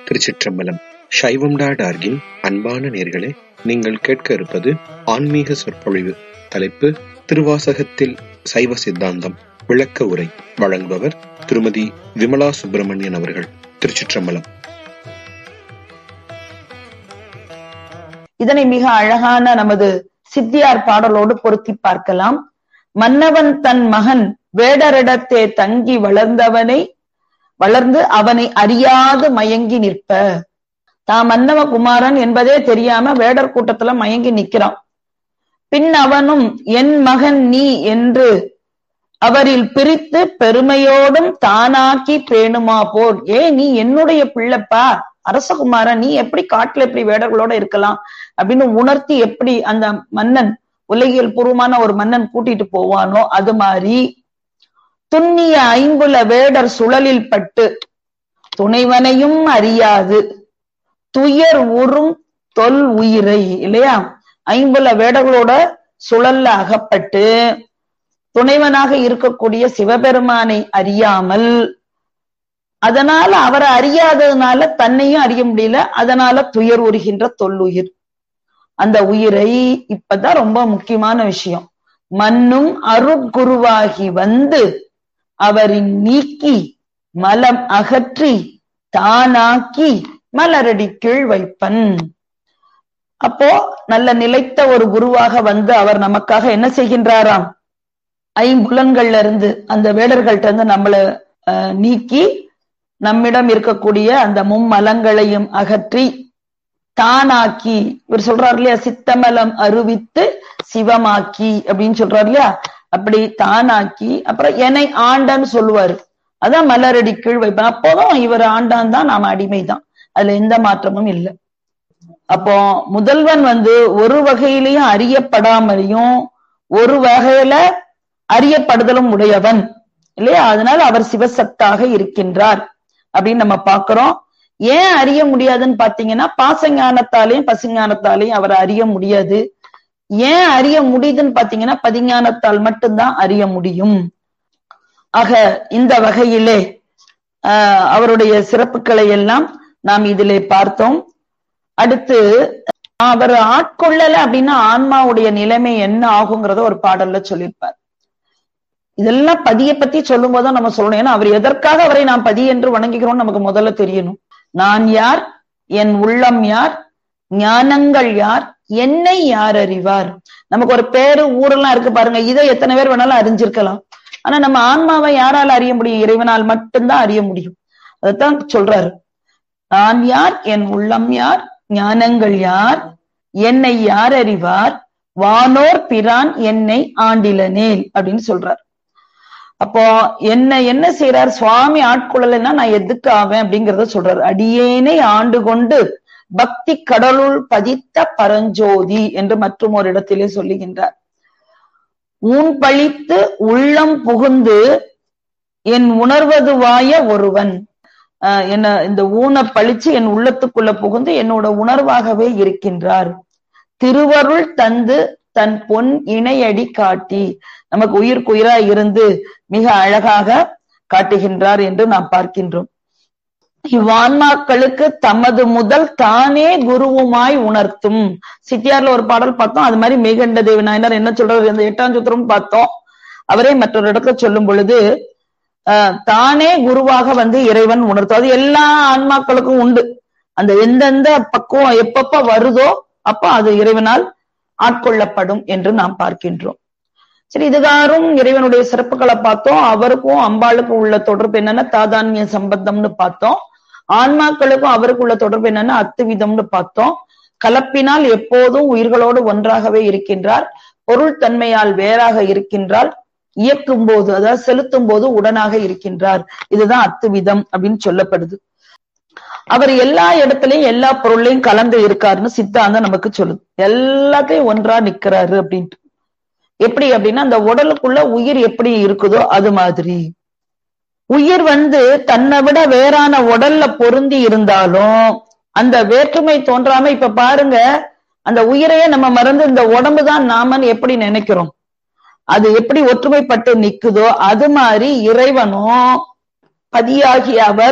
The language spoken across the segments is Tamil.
திருச்சிற்றம்பலம் சைவம் டாட் ஆர்கின் அன்பான நேர்களே நீங்கள் கேட்க இருப்பது ஆன்மீக சொற்பொழிவு தலைப்பு திருவாசகத்தில் சைவ சித்தாந்தம் விளக்க உரை வழங்குபவர் திருமதி விமலா சுப்பிரமணியன் அவர்கள் திருச்சிற்றம்பலம் இதனை மிக அழகான நமது சித்தியார் பாடலோடு பொருத்தி பார்க்கலாம் மன்னவன் தன் மகன் வேடரிடத்தே தங்கி வளர்ந்தவனை வளர்ந்து அவனை அறியாது மயங்கி நிற்ப தான் மன்னவ குமாரன் என்பதே தெரியாம வேடர் கூட்டத்துல மயங்கி நிக்கிறான் பின் அவனும் என் மகன் நீ என்று அவரில் பிரித்து பெருமையோடும் தானாக்கி பேணுமா போர் ஏ நீ என்னுடைய பிள்ளைப்பா அரசகுமாரன் நீ எப்படி காட்டுல எப்படி வேடர்களோட இருக்கலாம் அப்படின்னு உணர்த்தி எப்படி அந்த மன்னன் உலகியல் பூர்வமான ஒரு மன்னன் கூட்டிட்டு போவானோ அது மாதிரி துண்ணிய ஐம்புல வேடர் சுழலில் பட்டு துணைவனையும் அறியாது துயர் உறும் தொல் உயிரை இல்லையா ஐம்புல வேடர்களோட சுழல்ல அகப்பட்டு துணைவனாக இருக்கக்கூடிய சிவபெருமானை அறியாமல் அதனால அவரை அறியாததுனால தன்னையும் அறிய முடியல அதனால துயர் உருகின்ற தொல்லுயிர் அந்த உயிரை இப்பதான் ரொம்ப முக்கியமான விஷயம் மண்ணும் அருட்குருவாகி வந்து அவரின் நீக்கி மலம் அகற்றி தானாக்கி மலரடி கீழ் வைப்பன் அப்போ நல்ல நிலைத்த ஒரு குருவாக வந்து அவர் நமக்காக என்ன செய்கின்றாராம் ஐம்புலன்கள்ல இருந்து அந்த வேடர்கள்ட்ட இருந்து நம்மள நீக்கி நம்மிடம் இருக்கக்கூடிய அந்த மும்மலங்களையும் அகற்றி தானாக்கி இவர் சொல்றாரு இல்லையா சித்தமலம் அருவித்து சிவமாக்கி அப்படின்னு சொல்றாரு இல்லையா அப்படி தானாக்கி அப்புறம் என்னை ஆண்டான்னு சொல்லுவாரு அதான் மலரடி கீழ் வைப்பேன் அப்போதும் இவர் ஆண்டான் தான் நாம அடிமைதான் அதுல எந்த மாற்றமும் இல்லை அப்போ முதல்வன் வந்து ஒரு வகையிலையும் அறியப்படாமலையும் ஒரு வகையில அறியப்படுதலும் உடையவன் இல்லையா அதனால அவர் சிவசத்தாக இருக்கின்றார் அப்படின்னு நம்ம பாக்குறோம் ஏன் அறிய முடியாதுன்னு பாத்தீங்கன்னா பாசஞானத்தாலையும் பசுஞானத்தாலையும் அவரை அறிய முடியாது ஏன் அறிய முடியுதுன்னு பாத்தீங்கன்னா பதிஞானத்தால் மட்டும்தான் அறிய முடியும் ஆக இந்த வகையிலே ஆஹ் அவருடைய சிறப்புகளை எல்லாம் நாம் இதிலே பார்த்தோம் அடுத்து அவர் ஆட்கொள்ளல அப்படின்னா ஆன்மாவுடைய நிலைமை என்ன ஆகுங்கிறத ஒரு பாடல்ல சொல்லியிருப்பார் இதெல்லாம் பதியை பத்தி சொல்லும் போதும் நம்ம சொல்லணும் ஏன்னா அவர் எதற்காக அவரை நாம் பதி என்று வணங்குகிறோம் நமக்கு முதல்ல தெரியணும் நான் யார் என் உள்ளம் யார் ஞானங்கள் யார் என்னை யார் அறிவார் நமக்கு ஒரு பேரு ஊரெல்லாம் இருக்கு பாருங்க இதை எத்தனை பேர் வேணாலும் அறிஞ்சிருக்கலாம் ஆனா நம்ம ஆன்மாவை யாரால அறிய முடியும் இறைவனால் மட்டும்தான் அறிய முடியும் அதைத்தான் சொல்றாரு நான் யார் என் உள்ளம் யார் ஞானங்கள் யார் என்னை யார் அறிவார் வானோர் பிரான் என்னை ஆண்டிலனேல் அப்படின்னு சொல்றார் அப்போ என்ன என்ன செய்யறார் சுவாமி ஆட்கொள்ளலைன்னா நான் எதுக்கு ஆவேன் அப்படிங்கறத சொல்றாரு அடியேனை ஆண்டு கொண்டு பக்தி கடலுள் பதித்த பரஞ்சோதி என்று மற்றும் ஒரு இடத்திலே சொல்லுகின்றார் ஊன் பழித்து உள்ளம் புகுந்து என் உணர்வதுவாய ஒருவன் என்ன இந்த ஊனை பழிச்சு என் உள்ளத்துக்குள்ள புகுந்து என்னோட உணர்வாகவே இருக்கின்றார் திருவருள் தந்து தன் பொன் இணையடி காட்டி நமக்கு உயிர்க்குயிரா இருந்து மிக அழகாக காட்டுகின்றார் என்று நாம் பார்க்கின்றோம் இவ்வான்மாக்களுக்கு தமது முதல் தானே குருவுமாய் உணர்த்தும் சித்தியார்ல ஒரு பாடல் பார்த்தோம் அது மாதிரி மேகண்ட தேவி நாயனர் என்ன சொல்றாரு இந்த எட்டாம் சுத்திரம் பார்த்தோம் அவரே மற்றொரு இடத்துல சொல்லும் பொழுது தானே குருவாக வந்து இறைவன் உணர்த்தும் அது எல்லா ஆன்மாக்களுக்கும் உண்டு அந்த எந்தெந்த பக்குவம் எப்பப்ப வருதோ அப்ப அது இறைவனால் ஆட்கொள்ளப்படும் என்று நாம் பார்க்கின்றோம் சரி இதுகாரும் இறைவனுடைய சிறப்புகளை பார்த்தோம் அவருக்கும் அம்பாளுக்கும் உள்ள தொடர்பு என்னன்னா தாதான்ய சம்பந்தம்னு பார்த்தோம் ஆன்மாக்களுக்கும் அவருக்கு உள்ள தொடர்பு என்னன்னா அத்துவிதம்னு பார்த்தோம் கலப்பினால் எப்போதும் உயிர்களோடு ஒன்றாகவே இருக்கின்றார் பொருள் தன்மையால் வேறாக இருக்கின்றால் இயக்கும் போது அதாவது செலுத்தும் போது உடனாக இருக்கின்றார் இதுதான் அத்துவிதம் அப்படின்னு சொல்லப்படுது அவர் எல்லா இடத்துலயும் எல்லா பொருளையும் கலந்து இருக்காருன்னு சித்தாந்தம் நமக்கு சொல்லுது எல்லாத்தையும் ஒன்றா நிக்கிறாரு அப்படின்ட்டு எப்படி அப்படின்னா அந்த உடலுக்குள்ள உயிர் எப்படி இருக்குதோ அது மாதிரி உயிர் வந்து தன்னை விட வேறான உடல்ல பொருந்தி இருந்தாலும் அந்த வேற்றுமை தோன்றாம இப்ப பாருங்க அந்த உயிரையே நம்ம மறந்து இந்த உடம்பு தான் நாமன்னு எப்படி நினைக்கிறோம் அது எப்படி ஒற்றுமைப்பட்டு நிக்குதோ அது மாதிரி இறைவனும் பதியாகிய அவர்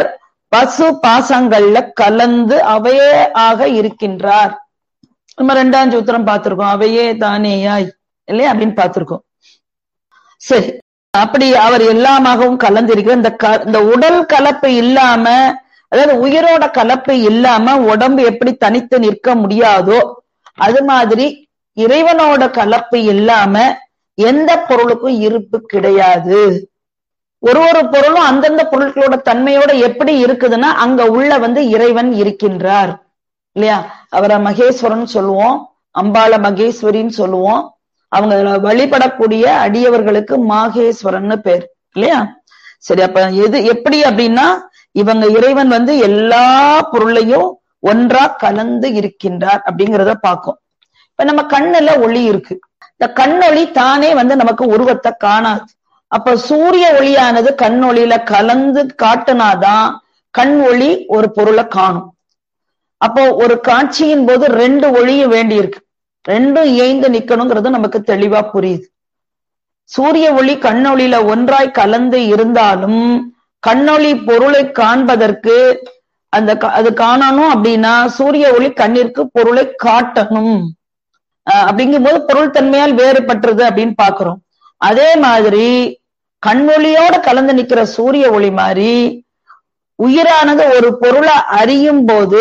பசு பாசங்கள்ல கலந்து அவையே ஆக இருக்கின்றார் நம்ம ரெண்டாம் சூத்திரம் பார்த்திருக்கோம் அவையே தானேயாய் இல்லையா அப்படின்னு பார்த்திருக்கோம் சரி அப்படி அவர் எல்லாமாகவும் கலந்திருக்கிற இந்த க- இந்த உடல் கலப்பு இல்லாம அதாவது உயிரோட கலப்பு இல்லாம உடம்பு எப்படி தனித்து நிற்க முடியாதோ அது மாதிரி இறைவனோட கலப்பு இல்லாம எந்த பொருளுக்கும் இருப்பு கிடையாது ஒரு ஒரு பொருளும் அந்தந்த பொருட்களோட தன்மையோட எப்படி இருக்குதுன்னா அங்க உள்ள வந்து இறைவன் இருக்கின்றார் இல்லையா அவரை மகேஸ்வரன் சொல்லுவோம் அம்பாள மகேஸ்வரின்னு சொல்லுவோம் அவங்க வழிபடக்கூடிய அடியவர்களுக்கு மாகேஸ்வரன்னு பேர் இல்லையா சரி அப்ப எது எப்படி அப்படின்னா இவங்க இறைவன் வந்து எல்லா பொருளையும் ஒன்றா கலந்து இருக்கின்றார் அப்படிங்கிறத பார்க்கும் இப்ப நம்ம கண்ணுல ஒளி இருக்கு இந்த கண்ணொளி தானே வந்து நமக்கு உருவத்தை காணாது அப்ப சூரிய ஒளியானது கண்ணொளியில கலந்து காட்டுனாதான் கண் ஒளி ஒரு பொருளை காணும் அப்போ ஒரு காட்சியின் போது ரெண்டு ஒளியும் வேண்டி இருக்கு ரெண்டும் இயைந்து நிக்கணுங்கிறது நமக்கு தெளிவா புரியுது சூரிய ஒளி கண்ணொளியில ஒன்றாய் கலந்து இருந்தாலும் கண்ணொளி பொருளை காண்பதற்கு அந்த க- அது காணணும் அப்படின்னா சூரிய ஒளி கண்ணிற்கு பொருளை காட்டணும் அஹ் அப்படிங்கும்போது பொருள் தன்மையால் வேறுபட்டுறது அப்படின்னு பாக்குறோம் அதே மாதிரி கண்ணொளியோட கலந்து நிக்கிற சூரிய ஒளி மாதிரி உயிரானது ஒரு பொருளை அறியும் போது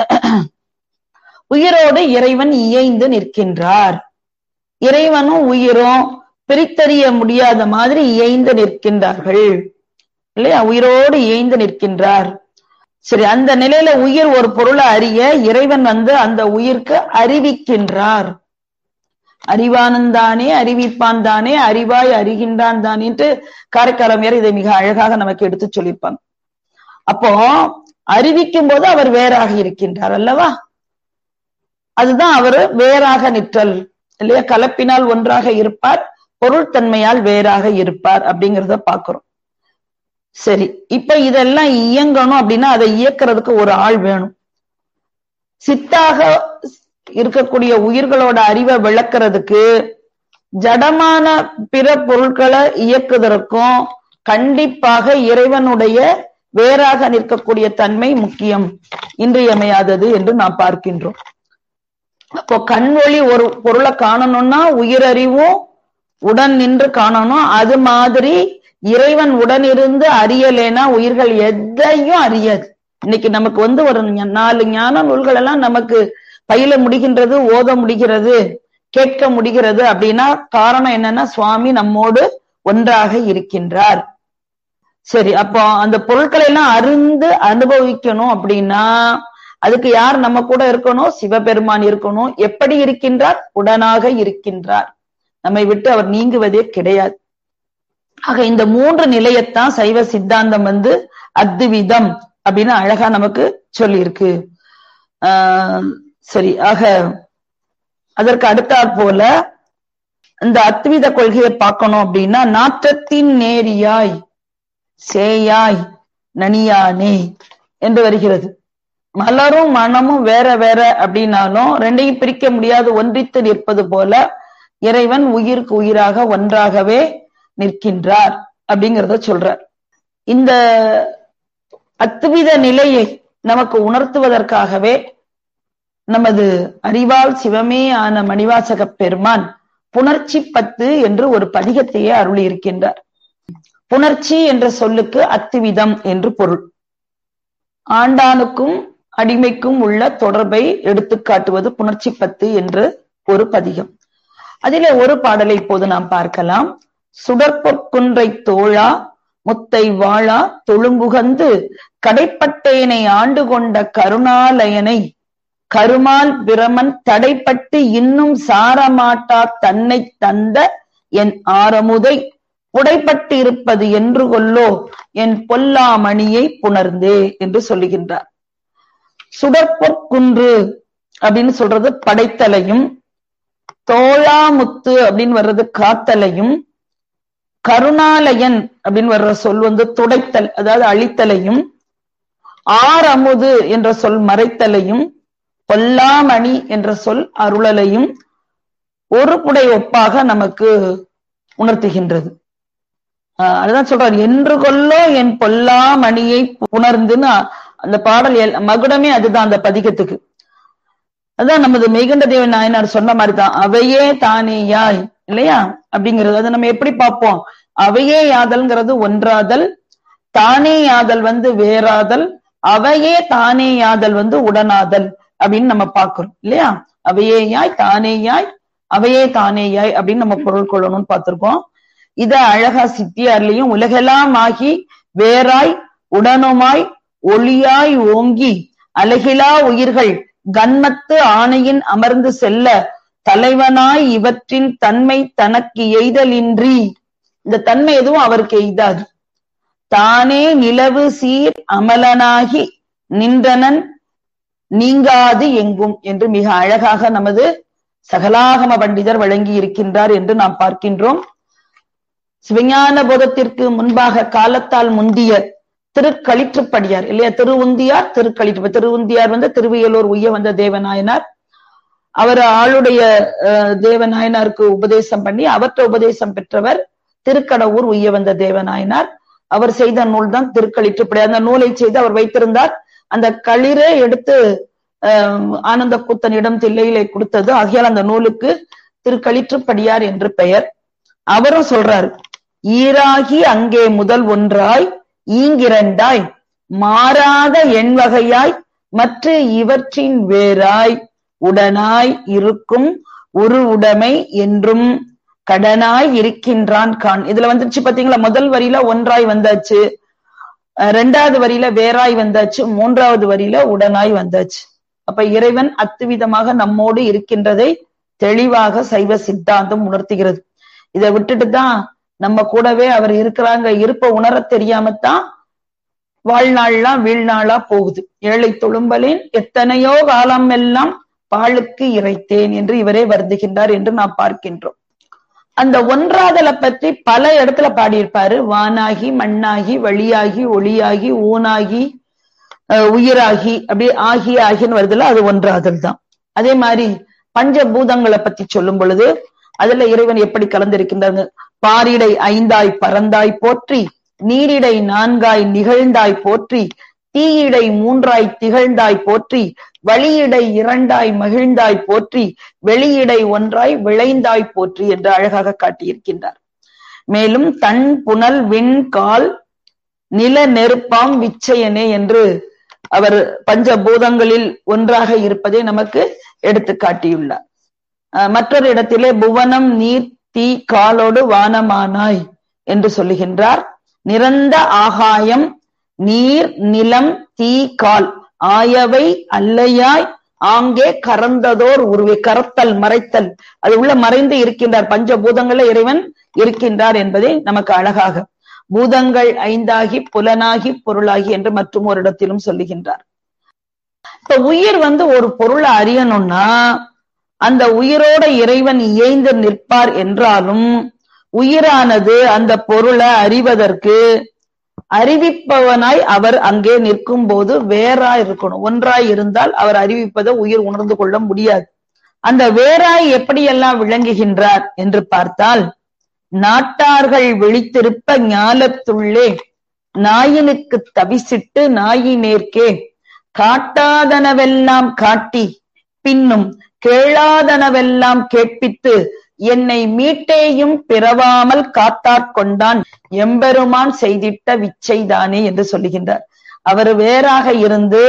உயிரோடு இறைவன் இயைந்து நிற்கின்றார் இறைவனும் உயிரும் பிரித்தறிய முடியாத மாதிரி இயைந்து நிற்கின்றார்கள் இல்லையா உயிரோடு இயைந்து நிற்கின்றார் சரி அந்த நிலையில உயிர் ஒரு பொருளை அறிய இறைவன் வந்து அந்த உயிர்க்கு அறிவிக்கின்றார் அறிவானந்தானே அறிவிப்பான் தானே அறிவாய் அறிகின்றான் தானேன்ட்டு காரைக்காலமையர் இதை மிக அழகாக நமக்கு எடுத்து சொல்லியிருப்பாங்க அப்போ அறிவிக்கும் போது அவர் வேறாக இருக்கின்றார் அல்லவா அதுதான் அவர் வேறாக நிற்றல் இல்லையா கலப்பினால் ஒன்றாக இருப்பார் பொருள் தன்மையால் வேறாக இருப்பார் அப்படிங்கிறத பாக்குறோம் சரி இப்ப இதெல்லாம் இயங்கணும் அப்படின்னா அதை இயக்குறதுக்கு ஒரு ஆள் வேணும் சித்தாக இருக்கக்கூடிய உயிர்களோட அறிவை விளக்குறதுக்கு ஜடமான பிற பொருட்களை இயக்குவதற்கும் கண்டிப்பாக இறைவனுடைய வேறாக நிற்கக்கூடிய தன்மை முக்கியம் இன்றியமையாதது என்று நாம் பார்க்கின்றோம் அப்போ கண் ஒளி ஒரு பொருளை காணணும்னா உயிரறிவும் உடன் நின்று காணணும் அது மாதிரி இறைவன் உடன் இருந்து அறியலேனா உயிர்கள் எதையும் அறியாது இன்னைக்கு நமக்கு வந்து ஒரு ஞ- நாலு ஞான நூல்கள் எல்லாம் நமக்கு பயில முடிகின்றது ஓத முடிகிறது கேட்க முடிகிறது அப்படின்னா காரணம் என்னன்னா சுவாமி நம்மோடு ஒன்றாக இருக்கின்றார் சரி அப்போ அந்த பொருட்களை எல்லாம் அருந்து அனுபவிக்கணும் அப்படின்னா அதுக்கு யார் நம்ம கூட இருக்கணும் சிவபெருமான் இருக்கணும் எப்படி இருக்கின்றார் உடனாக இருக்கின்றார் நம்மை விட்டு அவர் நீங்குவதே கிடையாது ஆக இந்த மூன்று நிலையத்தான் சைவ சித்தாந்தம் வந்து அத்விதம் அப்படின்னு அழகா நமக்கு சொல்லியிருக்கு ஆஹ் சரி ஆக அதற்கு அடுத்தாற் போல இந்த அத்வித கொள்கையை பார்க்கணும் அப்படின்னா நாற்றத்தின் நேரியாய் சேயாய் நனியானே என்று வருகிறது மலரும் மனமும் வேற வேற அப்படின்னாலும் ரெண்டையும் பிரிக்க முடியாது ஒன்றித்து நிற்பது போல இறைவன் உயிருக்கு உயிராக ஒன்றாகவே நிற்கின்றார் அப்படிங்கிறத சொல்றார் இந்த அத்துவித நிலையை நமக்கு உணர்த்துவதற்காகவே நமது அறிவால் சிவமே ஆன மணிவாசக பெருமான் புணர்ச்சி பத்து என்று ஒரு பதிகத்தையே அருளி இருக்கின்றார் புணர்ச்சி என்ற சொல்லுக்கு அத்துவிதம் என்று பொருள் ஆண்டானுக்கும் அடிமைக்கும் உள்ள தொடர்பை எடுத்துக்காட்டுவது புணர்ச்சி பத்து என்று ஒரு பதிகம் அதிலே ஒரு பாடலை இப்போது நாம் பார்க்கலாம் சுடற்பொற்குன்றை தோழா முத்தை வாழா தொழும்புகந்து கடைப்பட்டேனை ஆண்டு கொண்ட கருணாலயனை கருமால் பிரமன் தடைப்பட்டு இன்னும் சாரமாட்டா தன்னை தந்த என் ஆரமுதை உடைப்பட்டு இருப்பது என்று கொல்லோ என் பொல்லாமணியை புணர்ந்தே என்று சொல்லுகின்றார் சுடற்பொற்குன்று அப்படின்னு சொல்றது படைத்தலையும் தோளாமுத்து அப்படின்னு வர்றது காத்தலையும் கருணாலயன் அப்படின்னு வர்ற சொல் வந்து துடைத்தல் அதாவது அழித்தலையும் ஆரமுது என்ற சொல் மறைத்தலையும் பொல்லாமணி என்ற சொல் அருளலையும் ஒரு புடை ஒப்பாக நமக்கு உணர்த்துகின்றது ஆஹ் அதுதான் சொல்றாரு என்று கொல்லோ என் பொல்லா மணியை புணர்ந்துன்னு அந்த பாடல் எல்- மகுடமே அதுதான் அந்த பதிகத்துக்கு அதான் நமது மெய்கண்ட தேவன் நாயனார் சொன்ன மாதிரி தான் அவையே தானே யாய் இல்லையா அப்படிங்கிறது அதை நம்ம எப்படி பார்ப்போம் அவையே யாதல்ங்கிறது ஒன்றாதல் தானே யாதல் வந்து வேறாதல் அவையே தானே யாதல் வந்து உடனாதல் அப்படின்னு நம்ம பார்க்கிறோம் இல்லையா அவையே யாய் தானே யாய் அவையே தானே யாய் அப்படின்னு நம்ம பொருள் கொள்ளணும்னு பார்த்திருக்கோம் இத அழகா சித்தியார்லயும் உலகெல்லாம் ஆகி வேறாய் உடனுமாய் ஒளியாய் ஓங்கி அலகிலா உயிர்கள் கன்மத்து ஆணையின் அமர்ந்து செல்ல தலைவனாய் இவற்றின் தன்மை தனக்கு எய்தலின்றி இந்த தன்மை எதுவும் அவருக்கு எய்தாது தானே நிலவு சீர் அமலனாகி நின்றனன் நீங்காது எங்கும் என்று மிக அழகாக நமது சகலாகம பண்டிதர் வழங்கி இருக்கின்றார் என்று நாம் பார்க்கின்றோம் சிவஞான போதத்திற்கு முன்பாக காலத்தால் முந்திய திருக்களிற்றுப்படியார் இல்லையா திருவுந்தியார் திருக்களிற்று திருவுந்தியார் வந்து திருவியலூர் உய்ய வந்த தேவநாயனார் அவர் ஆளுடைய அஹ், தேவநாயனாருக்கு உபதேசம் பண்ணி அவற்றை உபதேசம் பெற்றவர் திருக்கடவுர் உய்ய வந்த தேவநாயனார் அவர் செய்த நூல் தான் திருக்களிற்றுப்படி அந்த நூலை செய்து அவர் வைத்திருந்தார் அந்த களிரே எடுத்து அஹ், ஆனந்த கூத்தனிடம் தில்லையிலே கொடுத்தது ஆகையால் அந்த நூலுக்கு திருக்களிற்றுப்படியார் என்று பெயர் அவரும் சொல்றாரு ஈராகி அங்கே முதல் ஒன்றாய் ஈங்கிரண்டாய் மாறாத எண்வகையாய் மற்ற இவற்றின் வேறாய் உடனாய் இருக்கும் ஒரு உடைமை என்றும் கடனாய் இருக்கின்றான் கான் இதுல வந்துருச்சு பாத்தீங்களா முதல் வரியில ஒன்றாய் வந்தாச்சு அஹ் ரெண்டாவது வரியில வேறாய் வந்தாச்சு மூன்றாவது வரியில உடனாய் வந்தாச்சு அப்ப இறைவன் அத்துவிதமாக நம்மோடு இருக்கின்றதை தெளிவாக சைவ சித்தாந்தம் உணர்த்துகிறது இதை விட்டுட்டு தான் நம்ம கூடவே அவர் இருக்கிறாங்க இருப்ப உணரத் தெரியாமத்தான் வாழ்நாள்லாம் வீழ்நாளா போகுது ஏழை தொழும்பலேன் எத்தனையோ காலம் எல்லாம் பாழுக்கு இறைத்தேன் என்று இவரே வருந்துகின்றார் என்று நாம் பார்க்கின்றோம் அந்த ஒன்றாதலை பற்றி பல இடத்துல பாடியிருப்பாரு வானாகி மண்ணாகி வழியாகி ஒளியாகி ஊனாகி அஹ், உயிராகி அப்படி ஆகி ஆகின்னு வருதுல அது ஒன்றாதல் தான் அதே மாதிரி பஞ்சபூதங்களை பத்தி சொல்லும் பொழுது அதுல இறைவன் எப்படி கலந்திருக்கின்றாங்க பாரிடை ஐந்தாய் பறந்தாய் போற்றி நீரிடை நான்காய் நிகழ்ந்தாய் போற்றி தீயிடை மூன்றாய் திகழ்ந்தாய் போற்றி வழியிடை இரண்டாய் மகிழ்ந்தாய் போற்றி வெளியிடை ஒன்றாய் விளைந்தாய் போற்றி என்று அழகாக காட்டியிருக்கின்றார் மேலும் தன் புனல் விண் கால் நில நெருப்பாம் விச்சயனே என்று அவர் பஞ்சபூதங்களில் ஒன்றாக இருப்பதை நமக்கு எடுத்து காட்டியுள்ளார் அஹ் மற்றொரு இடத்திலே புவனம் நீர் தீ காலோடு வானமானாய் என்று சொல்லுகின்றார் நிரந்த ஆகாயம் நீர் நிலம் தீ கால் ஆயவை அல்லையாய் ஆங்கே கறந்ததோர் உருவை கரத்தல் மறைத்தல் அது உள்ள மறைந்து இருக்கின்றார் பஞ்சபூதங்கள இறைவன் இருக்கின்றார் என்பதை நமக்கு அழகாக பூதங்கள் ஐந்தாகி புலனாகி பொருளாகி என்று மற்றும் ஒரு இடத்திலும் சொல்லுகின்றார் இப்ப உயிர் வந்து ஒரு பொருளை அறியணும்னா அந்த உயிரோட இறைவன் இயைந்து நிற்பார் என்றாலும் உயிரானது அந்த பொருளை அறிவதற்கு அறிவிப்பவனாய் அவர் அங்கே நிற்கும் போது வேறாய் இருக்கணும் ஒன்றாய் இருந்தால் அவர் அறிவிப்பதை உயிர் உணர்ந்து கொள்ள முடியாது அந்த வேறாய் எப்படியெல்லாம் விளங்குகின்றார் என்று பார்த்தால் நாட்டார்கள் விழித்திருப்ப ஞாலத்துள்ளே நாயினுக்கு தவிசிட்டு நாயினேர்க்கே காட்டாதனவெல்லாம் காட்டி பின்னும் கேளாதனவெல்லாம் கேட்பித்து என்னை மீட்டேயும் பிறவாமல் காத்தாட்கொண்டான் எம்பெருமான் செய்திட்ட விச்சைதானே என்று சொல்லுகின்றார் அவர் வேறாக இருந்து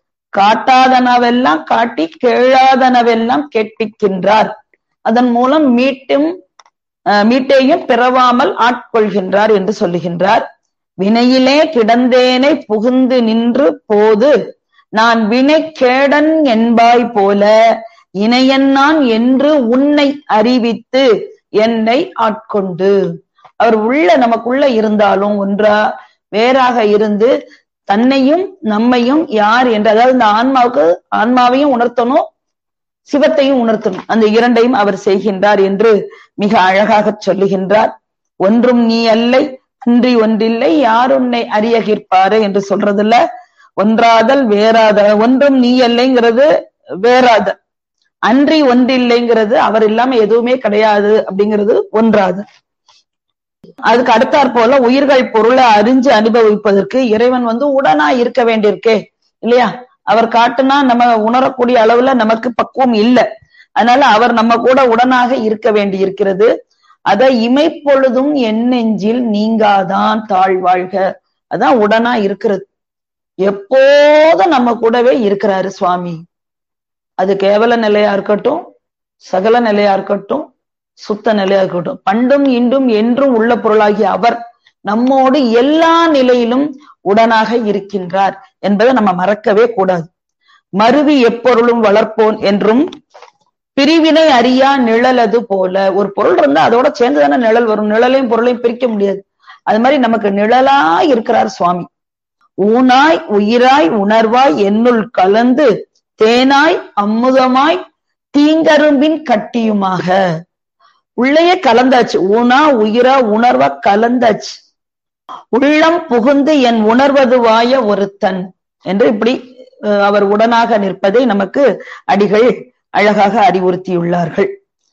காட்டாதனவெல்லாம் காட்டி கேளாதனவெல்லாம் கேட்பிக்கின்றார் அதன் மூலம் மீட்டும் அஹ், மீட்டேயும் பிறவாமல் ஆட்கொள்கின்றார் என்று சொல்லுகின்றார் வினையிலே கிடந்தேனை புகுந்து நின்று போது நான் வினை கேடன் என்பாய் போல இணையன்னான் என்று உன்னை அறிவித்து என்னை ஆட்கொண்டு அவர் உள்ள நமக்குள்ள இருந்தாலும் ஒன்றா வேறாக இருந்து தன்னையும் நம்மையும் யார் என்று அதாவது இந்த ஆன்மாவுக்கு ஆன்மாவையும் உணர்த்தணும் சிவத்தையும் உணர்த்தணும் அந்த இரண்டையும் அவர் செய்கின்றார் என்று மிக அழகாக சொல்லுகின்றார் ஒன்றும் நீ அல்லை அன்றி ஒன்றில்லை யார் உன்னை அறியகிற்பாரு என்று சொல்றதுல ஒன்றாதல் வேறாத ஒன்றும் நீ அல்லைங்கிறது வேறாத அன்றி ஒன்றில்லைங்கிறது அவர் இல்லாம எதுவுமே கிடையாது அப்படிங்கிறது ஒன்றாது அதுக்கு அடுத்தாற் போல உயிர்கள் பொருளை அறிஞ்சு அனுபவிப்பதற்கு இறைவன் வந்து உடனா இருக்க வேண்டியிருக்கே இல்லையா அவர் காட்டுனா நம்ம உணரக்கூடிய அளவுல நமக்கு பக்குவம் இல்லை அதனால அவர் நம்ம கூட உடனாக இருக்க வேண்டி இருக்கிறது அத இமைப்பொழுதும் என் நெஞ்சில் நீங்காதான் தாழ்வாழ்க அதான் உடனா இருக்கிறது எப்போதும் நம்ம கூடவே இருக்கிறாரு சுவாமி அது கேவல நிலையா இருக்கட்டும் சகல நிலையா இருக்கட்டும் சுத்த நிலையா இருக்கட்டும் பண்டும் இன்றும் என்றும் உள்ள பொருளாகிய அவர் நம்மோடு எல்லா நிலையிலும் உடனாக இருக்கின்றார் என்பதை நம்ம மறக்கவே கூடாது மருவி எப்பொருளும் வளர்ப்போன் என்றும் பிரிவினை அறியா நிழலது போல ஒரு பொருள் இருந்தா அதோட சேர்ந்துதானே நிழல் வரும் நிழலையும் பொருளையும் பிரிக்க முடியாது அது மாதிரி நமக்கு நிழலா இருக்கிறார் சுவாமி ஊனாய் உயிராய் உணர்வாய் என்னுள் கலந்து தேனாய் அம்முதமாய் தீங்கரும்பின் கட்டியுமாக உள்ளேயே கலந்தாச்சு ஊனா உயிரா உணர்வா கலந்தாச்சு உள்ளம் புகுந்து என் உணர்வதுவாய ஒருத்தன் என்று இப்படி அவர் உடனாக நிற்பதை நமக்கு அடிகள் அழகாக அறிவுறுத்தியுள்ளார்கள்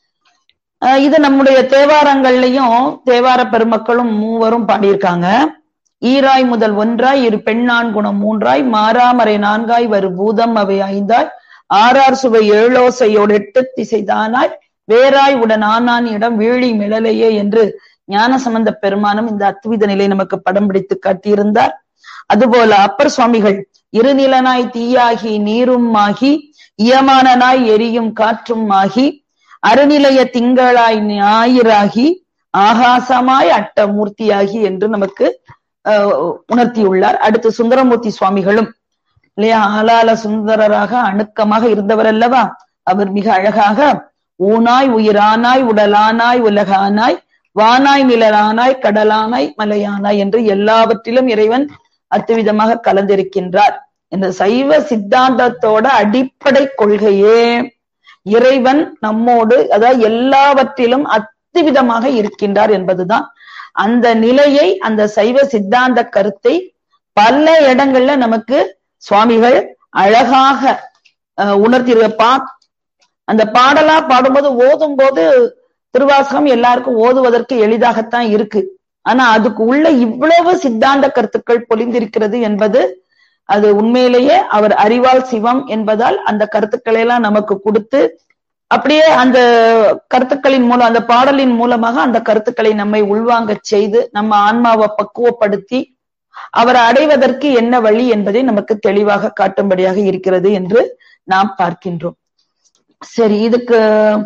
இது நம்முடைய தேவாரங்கள்லயும் தேவார பெருமக்களும் மூவரும் பாடியிருக்காங்க ஈராய் முதல் ஒன்றாய் இரு பெண்ணான் குணம் மூன்றாய் மாறாமறை நான்காய் வரு பூதம் அவை ஐந்தாய் ஆறார் சுவை ஏழோசையோடு எட்டு திசைதானாய் வேறாய் உடன் ஆனான் இடம் வீழி மிளலையே என்று ஞான சம்பந்த பெருமானும் இந்த அத்வித நிலை நமக்கு படம் பிடித்து காட்டியிருந்தார் அதுபோல அப்பர் சுவாமிகள் இருநிலனாய் தீயாகி நீரும் ஆகி இயமானனாய் எரியும் காற்றும் ஆகி அருநிலைய திங்களாய் ஞாயிறாகி ஆகாசமாய் அட்ட மூர்த்தியாகி என்று நமக்கு உணர்த்தியுள்ளார் அடுத்து சுந்தரமூர்த்தி சுவாமிகளும் இல்லையா ஆலால சுந்தரராக அணுக்கமாக இருந்தவர் அல்லவா அவர் மிக அழகாக ஊனாய் உயிரானாய் உடலானாய் உலகானாய் வானாய் நிலரானாய் கடலானாய் மலையானாய் என்று எல்லாவற்றிலும் இறைவன் அத்துவிதமாக கலந்திருக்கின்றார் இந்த சைவ சித்தாந்தத்தோட அடிப்படை கொள்கையே இறைவன் நம்மோடு அதாவது எல்லாவற்றிலும் அத்துவிதமாக இருக்கின்றார் என்பதுதான் அந்த நிலையை அந்த சைவ சித்தாந்த கருத்தை பல இடங்கள்ல நமக்கு சுவாமிகள் அழகாக உணர்த்திருப்பா அந்த பாடலா பாடும்போது ஓதும் போது திருவாசகம் எல்லாருக்கும் ஓதுவதற்கு எளிதாகத்தான் இருக்கு ஆனா அதுக்கு உள்ள இவ்வளவு சித்தாந்த கருத்துக்கள் பொலிந்திருக்கிறது என்பது அது உண்மையிலேயே அவர் அறிவால் சிவம் என்பதால் அந்த கருத்துக்களை எல்லாம் நமக்கு கொடுத்து அப்படியே அந்த கருத்துக்களின் மூலம் அந்த பாடலின் மூலமாக அந்த கருத்துக்களை நம்மை உள்வாங்க செய்து நம்ம ஆன்மாவை பக்குவப்படுத்தி அவரை அடைவதற்கு என்ன வழி என்பதை நமக்கு தெளிவாக காட்டும்படியாக இருக்கிறது என்று நாம் பார்க்கின்றோம் சரி இதுக்கு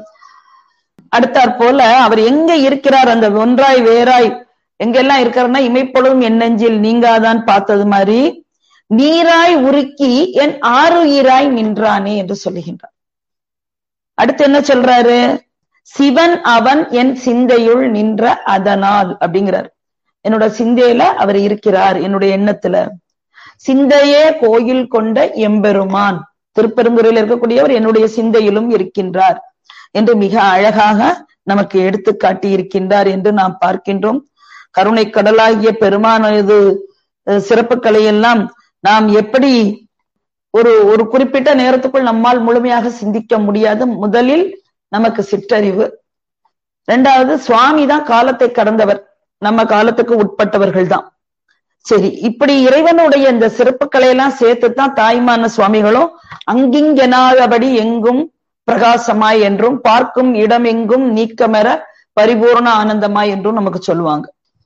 அடுத்தாற் போல அவர் எங்க இருக்கிறார் அந்த ஒன்றாய் வேறாய் எங்கெல்லாம் இருக்காருன்னா இமைப்பொழுதும் என் நெஞ்சில் நீங்காதான் பார்த்தது மாதிரி நீராய் உருக்கி என் ஆறுயிராய் நின்றானே என்று சொல்லுகின்றார் அடுத்து என்ன சொல்றாரு சிவன் அவன் என் சிந்தையுள் நின்ற அதனால் அப்படிங்கிறார் என்னோட சிந்தையில அவர் இருக்கிறார் என்னுடைய எண்ணத்துல சிந்தையே கோயில் கொண்ட எம்பெருமான் திருப்பெருந்துறையில் இருக்கக்கூடியவர் என்னுடைய சிந்தையிலும் இருக்கின்றார் என்று மிக அழகாக நமக்கு எடுத்து காட்டி இருக்கின்றார் என்று நாம் பார்க்கின்றோம் கருணை கடலாகிய பெருமானது சிறப்புகளை எல்லாம் நாம் எப்படி ஒரு ஒரு குறிப்பிட்ட நேரத்துக்குள் நம்மால் முழுமையாக சிந்திக்க முடியாது முதலில் நமக்கு சிற்றறிவு இரண்டாவது சுவாமி தான் காலத்தை கடந்தவர் நம்ம காலத்துக்கு உட்பட்டவர்கள் தான் சரி இப்படி இறைவனுடைய இந்த சிறப்புகளை எல்லாம் சேர்த்துத்தான் தாய்மான சுவாமிகளும் அங்கிங்கெனாதபடி எங்கும் பிரகாசமாய் என்றும் பார்க்கும் இடம் எங்கும் நீக்கமெற பரிபூர்ண ஆனந்தமாய் என்றும் நமக்கு சொல்லுவாங்க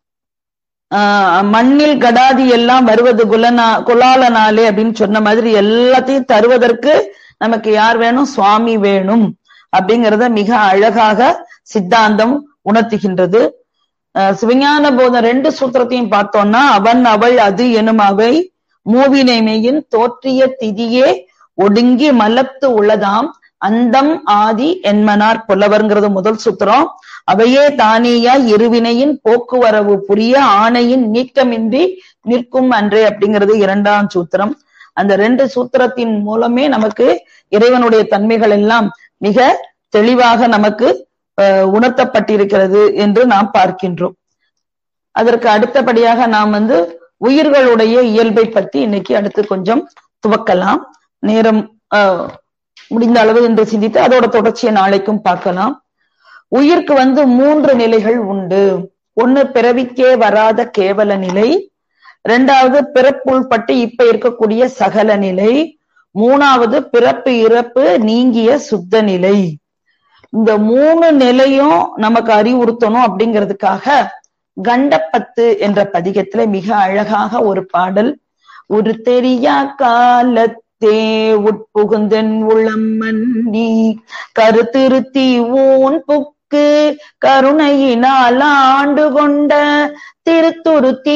ஆஹ் மண்ணில் கடாதி எல்லாம் வருவது குலனா குலாலனாலே அப்படின்னு சொன்ன மாதிரி எல்லாத்தையும் தருவதற்கு நமக்கு யார் வேணும் சுவாமி வேணும் அப்படிங்கறத மிக அழகாக சித்தாந்தம் உணர்த்துகின்றது சிவஞான போதம் ரெண்டு சூத்திரத்தையும் பார்த்தோம்னா அவன் அவள் அது எனும் அவை மூவினைமையின் தோற்றிய திதியே ஒடுங்கி மலத்து உள்ளதாம் அந்தம் ஆதி என்மனார் புலவர்ங்கிறது முதல் சூத்திரம் அவையே தானேயா இருவினையின் போக்குவரவு புரிய ஆணையின் நீக்கமின்றி நிற்கும் அன்றே அப்படிங்கிறது இரண்டாம் சூத்திரம் அந்த ரெண்டு சூத்திரத்தின் மூலமே நமக்கு இறைவனுடைய தன்மைகள் எல்லாம் மிக தெளிவாக நமக்கு உணர்த்தப்பட்டிருக்கிறது என்று நாம் பார்க்கின்றோம் அதற்கு அடுத்தபடியாக நாம் வந்து உயிர்களுடைய இயல்பை பத்தி இன்னைக்கு அடுத்து கொஞ்சம் துவக்கலாம் நேரம் முடிந்த அளவு என்று சிந்தித்து அதோட தொடர்ச்சியை நாளைக்கும் பார்க்கலாம் உயிர்க்கு வந்து மூன்று நிலைகள் உண்டு ஒண்ணு பிறவிக்கே வராத கேவல நிலை ரெண்டாவது பிறப்புள்பட்டு இப்ப இருக்கக்கூடிய சகல நிலை மூணாவது பிறப்பு இறப்பு நீங்கிய சுத்த நிலை இந்த மூணு நிலையும் நமக்கு அறிவுறுத்தணும் அப்படிங்கிறதுக்காக கண்டப்பத்து என்ற பதிகத்துல மிக அழகாக ஒரு பாடல் ஒரு தெரியா காலத்தே உட்புகுந்தன் உளம் மன்னி கருத்திருத்தி ஊன் புக்கு கருணையினால் ஆண்டு கொண்ட திருத்துருத்தி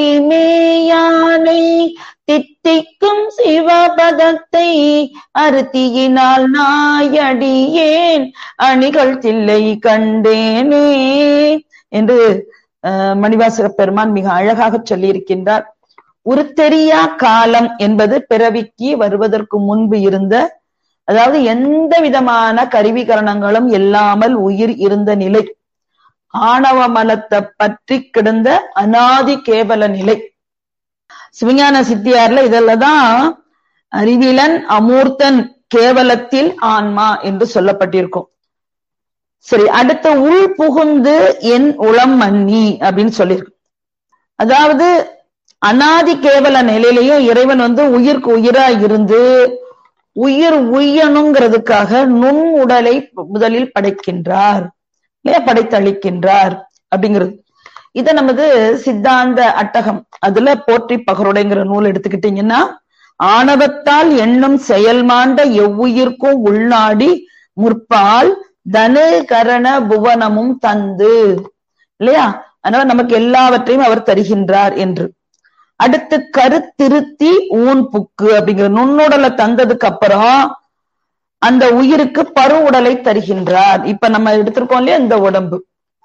மேயானை தித்திக்கும் சிவபதத்தை அருத்தியினால் நாயடியேன் அணிகள் தில்லை கண்டேனே என்று மணிவாசக பெருமான் மிக அழகாக சொல்லியிருக்கின்றார் ஒரு தெரியா காலம் என்பது பிறவிக்கு வருவதற்கு முன்பு இருந்த அதாவது எந்த விதமான கருவிகரணங்களும் இல்லாமல் உயிர் இருந்த நிலை ஆணவ மலத்தை பற்றி கிடந்த அனாதி கேவல நிலை சிவஞான சித்தியார்ல இதெல்லாம் அறிவிலன் அமூர்த்தன் கேவலத்தில் ஆன்மா என்று சொல்லப்பட்டிருக்கும் சரி அடுத்த உள் புகுந்து என் உளம் மன்னி அப்படின்னு சொல்லியிருக்கு அதாவது அனாதி கேவல நிலையிலையும் இறைவன் வந்து உயிருக்கு உயிரா இருந்து உயிர் உய்யணுங்கிறதுக்காக நுண் உடலை முதலில் படைக்கின்றார் இல்லையா படைத்தளிக்கின்றார் அப்படிங்கிறது இத நமது சித்தாந்த அட்டகம் அதுல போற்றி பகருடைங்கிற நூல் எடுத்துக்கிட்டீங்கன்னா ஆணவத்தால் எண்ணும் செயல்மாண்ட எவ்வுயிர்க்கும் உள்நாடி முற்பால் தனு கரண புவனமும் தந்து இல்லையா அதனால நமக்கு எல்லாவற்றையும் அவர் தருகின்றார் என்று அடுத்து கருத்திருத்தி ஊன் புக்கு அப்படிங்கிற நுண்ணுடலை தந்ததுக்கு அப்புறம் அந்த உயிருக்கு பரு உடலை தருகின்றார் இப்ப நம்ம எடுத்திருக்கோம் இல்லையா இந்த உடம்பு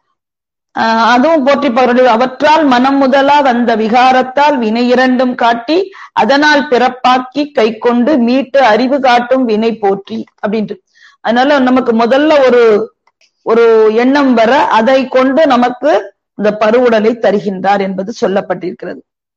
ஆஹ் அதுவும் போற்றி பகருடைய அவற்றால் மனம் முதலா வந்த விகாரத்தால் வினை இரண்டும் காட்டி அதனால் பிறப்பாக்கி கை கொண்டு மீட்டு அறிவு காட்டும் வினை போற்றி அப்படின்ட்டு அதனால நமக்கு முதல்ல ஒரு ஒரு எண்ணம் வர அதை கொண்டு நமக்கு இந்த பருவுடலை தருகின்றார் என்பது சொல்லப்பட்டிருக்கிறது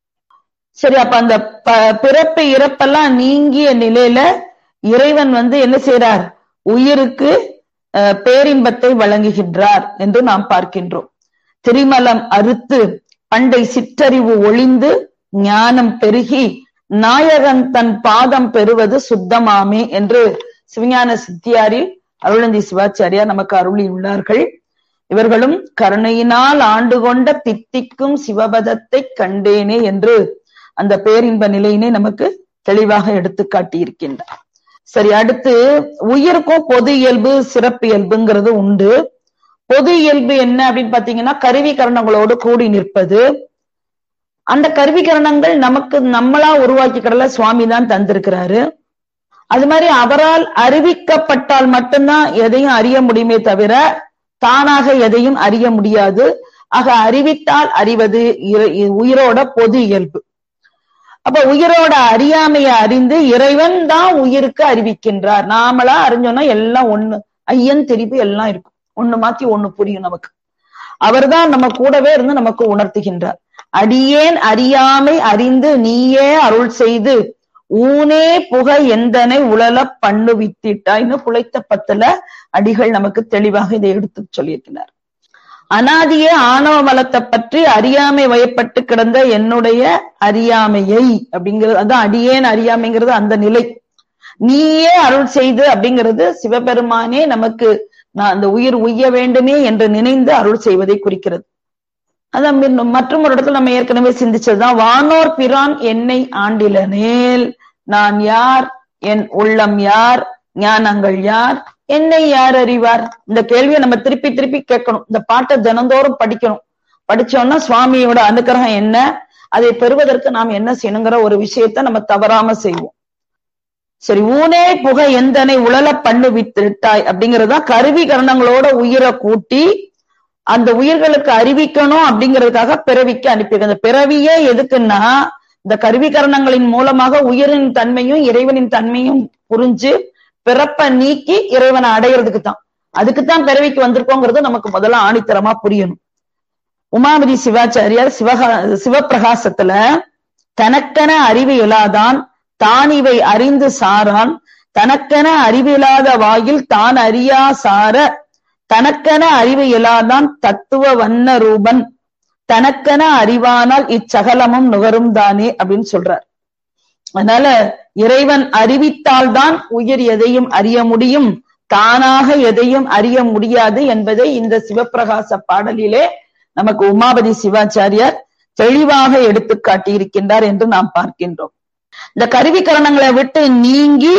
சரி அப்ப அந்த பிறப்பு இறப்பெல்லாம் நீங்கிய நிலையில இறைவன் வந்து என்ன செய்யறார் உயிருக்கு பேரின்பத்தை வழங்குகின்றார் என்று நாம் பார்க்கின்றோம் திரிமலம் அறுத்து பண்டை சிற்றறிவு ஒளிந்து ஞானம் பெருகி நாயகன் தன் பாதம் பெறுவது சுத்தமாமே என்று சிவஞான சித்தியாரில் அருளந்தி சிவாச்சாரியார் நமக்கு அருளியுள்ளார்கள் இவர்களும் கருணையினால் ஆண்டு கொண்ட தித்திக்கும் சிவபதத்தை கண்டேனே என்று அந்த பேரின்ப நிலையினை நமக்கு தெளிவாக எடுத்து காட்டியிருக்கின்றார் சரி அடுத்து உயிருக்கும் பொது இயல்பு சிறப்பு இயல்புங்கிறது உண்டு பொது இயல்பு என்ன அப்படின்னு பாத்தீங்கன்னா கருவி கரணங்களோடு கூடி நிற்பது அந்த கருவி கரணங்கள் நமக்கு நம்மளா உருவாக்கிக்கிறல சுவாமி தான் தந்திருக்கிறாரு அது மாதிரி அவரால் அறிவிக்கப்பட்டால் மட்டும்தான் எதையும் அறிய முடியுமே தவிர தானாக எதையும் அறிய முடியாது ஆக அறிவித்தால் அறிவது உயிரோட பொது இயல்பு அப்ப உயிரோட அறியாமைய அறிந்து இறைவன் தான் உயிருக்கு அறிவிக்கின்றார் நாமளா அறிஞ்சோம்னா எல்லாம் ஒண்ணு ஐயன் தெரிவு எல்லாம் இருக்கும் ஒண்ணு மாத்தி ஒண்ணு புரியும் நமக்கு அவர்தான் நம்ம கூடவே இருந்து நமக்கு உணர்த்துகின்றார் அடியேன் அறியாமை அறிந்து நீயே அருள் செய்து ஊனே புக எந்தனை உழல பண்ணு வித்திட்டாய்னு புழைத்த பத்துல அடிகள் நமக்கு தெளிவாக இதை எடுத்து சொல்லியிருக்கிறார் அனாதிய ஆணவ மலத்தை பற்றி அறியாமை வயப்பட்டு கிடந்த என்னுடைய அறியாமையை அப்படிங்கிறது அதான் அடியேன் அறியாமைங்கிறது அந்த நிலை நீயே அருள் செய்து அப்படிங்கிறது சிவபெருமானே நமக்கு நான் அந்த உயிர் உய்ய வேண்டுமே என்று நினைந்து அருள் செய்வதை குறிக்கிறது அதான் மற்றும் ஒரு இடத்துல நம்ம ஏற்கனவே சிந்திச்சதுதான் வானோர் பிரான் என்னை ஆண்டிலனேல் நான் யார் என் உள்ளம் யார் ஞானங்கள் யார் என்னை யார் அறிவார் இந்த கேள்வியை நம்ம திருப்பி திருப்பி கேட்கணும் இந்த பாட்டை தினந்தோறும் படிக்கணும் படிச்சோம்னா சுவாமியோட அனுக்கிரகம் என்ன அதை பெறுவதற்கு நாம் என்ன செய்யணுங்கிற ஒரு விஷயத்த நம்ம தவறாம செய்வோம் சரி ஊனே புக எந்தனை உழல பண்ணு விட்டாய் அப்படிங்கறதா கருவி கரணங்களோட உயிரை கூட்டி அந்த உயிர்களுக்கு அறிவிக்கணும் அப்படிங்கிறதுக்காக பிறவிக்கு அனுப்பியிருக்கு அந்த பிறவியே எதுக்குன்னா இந்த கருவி கரணங்களின் மூலமாக உயிரின் தன்மையும் இறைவனின் தன்மையும் புரிஞ்சு பிறப்ப நீக்கி இறைவனை அடையிறதுக்கு தான் அதுக்குத்தான் பிறவிக்கு வந்திருக்கோங்கிறது நமக்கு முதல்ல ஆணித்தரமா புரியணும் உமாபதி சிவாச்சாரியார் சிவகா சிவபிரகாசத்துல தனக்கென அறிவு இல்லாதான் தான் இவை அறிந்து சாரான் தனக்கென அறிவில்லாத வாயில் தான் அறியா சார தனக்கென அறிவு இல்லாதான் தத்துவ வண்ண ரூபன் தனக்கென அறிவானால் இச்சகலமும் நுகரும் தானே அப்படின்னு சொல்றார் அதனால இறைவன் அறிவித்தால்தான் உயிர் எதையும் அறிய முடியும் தானாக எதையும் அறிய முடியாது என்பதை இந்த சிவப்பிரகாச பாடலிலே நமக்கு உமாபதி சிவாச்சாரியார் தெளிவாக எடுத்து காட்டியிருக்கின்றார் என்று நாம் பார்க்கின்றோம் இந்த கருவிக்கரணங்களை விட்டு நீங்கி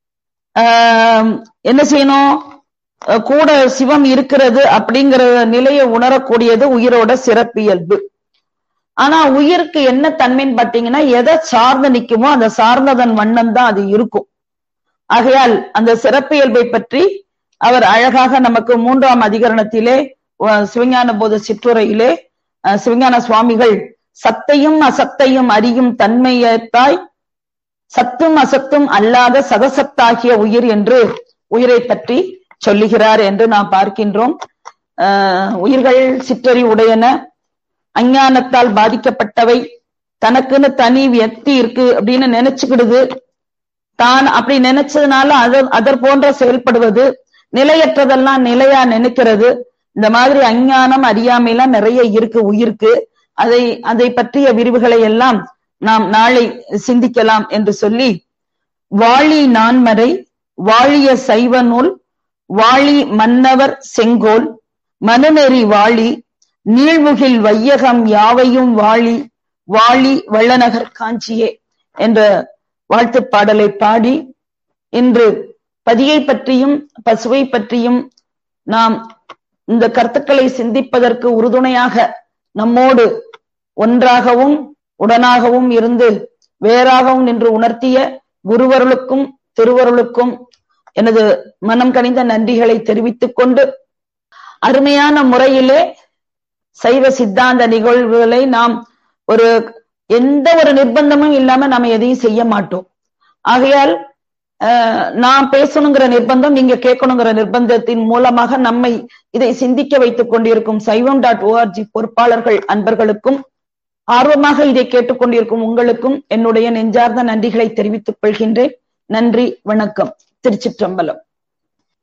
ஆஹ் என்ன செய்யணும் கூட சிவம் இருக்கிறது அப்படிங்கிற நிலையை உணரக்கூடியது உயிரோட சிறப்பியல்பு ஆனா உயிருக்கு என்ன தன்மைன்னு பாத்தீங்கன்னா எதை சார்ந்து நிக்குமோ அந்த சார்ந்ததன் வண்ணம் தான் அது இருக்கும் ஆகையால் அந்த சிறப்பியல்பை பற்றி அவர் அழகாக நமக்கு மூன்றாம் அதிகரணத்திலே சிவஞான போத சிற்றுரையிலே சிவஞான சுவாமிகள் சத்தையும் அசத்தையும் அறியும் தன்மையத்தாய் சத்தும் அசத்தும் அல்லாத சதசத்தாகிய உயிர் என்று உயிரை பற்றி சொல்லுகிறார் என்று நாம் பார்க்கின்றோம் உயிர்கள் சிற்றறி உடையன அஞ்ஞானத்தால் பாதிக்கப்பட்டவை தனக்குன்னு தனி வியக்தி இருக்கு அப்படின்னு நினைச்சுக்கிடுது தான் அப்படி நினைச்சதுனால அது அதர் போன்ற செயல்படுவது நிலையற்றதெல்லாம் நிலையா நினைக்கிறது இந்த மாதிரி அஞ்ஞானம் அறியாமைலாம் நிறைய இருக்கு உயிருக்கு அதை அதை பற்றிய விரிவுகளை எல்லாம் நாம் நாளை சிந்திக்கலாம் என்று சொல்லி வாழி நான்மறை வாழிய சைவ நூல் வாழி மன்னவர் செங்கோல் மனுநெறி வாழி நீழ்முகில் வையகம் யாவையும் வாழி வாழி வெள்ளநகர் காஞ்சியே என்ற வாழ்த்து பாடலை பாடி இன்று பதியை பற்றியும் பசுவை பற்றியும் நாம் இந்த கருத்துக்களை சிந்திப்பதற்கு உறுதுணையாக நம்மோடு ஒன்றாகவும் உடனாகவும் இருந்து வேறாகவும் நின்று உணர்த்திய குருவருளுக்கும் திருவருளுக்கும் எனது மனம் கனிந்த நன்றிகளை தெரிவித்துக் கொண்டு அருமையான முறையிலே சைவ சித்தாந்த நிகழ்வுகளை நாம் ஒரு எந்த ஒரு நிர்பந்தமும் இல்லாம நம்ம எதையும் செய்ய மாட்டோம் ஆகையால் நான் பேசணுங்கிற நிர்பந்தம் நீங்க கேட்கணுங்கிற நிர்பந்தத்தின் மூலமாக நம்மை இதை சிந்திக்க வைத்துக் கொண்டிருக்கும் சைவம் டாட் ஓஆர்ஜி பொறுப்பாளர்கள் அன்பர்களுக்கும் ஆர்வமாக இதை கேட்டுக்கொண்டிருக்கும் உங்களுக்கும் என்னுடைய நெஞ்சார்ந்த நன்றிகளை தெரிவித்துக் கொள்கின்றேன் நன்றி வணக்கம் திருச்சிற்றம்பலம்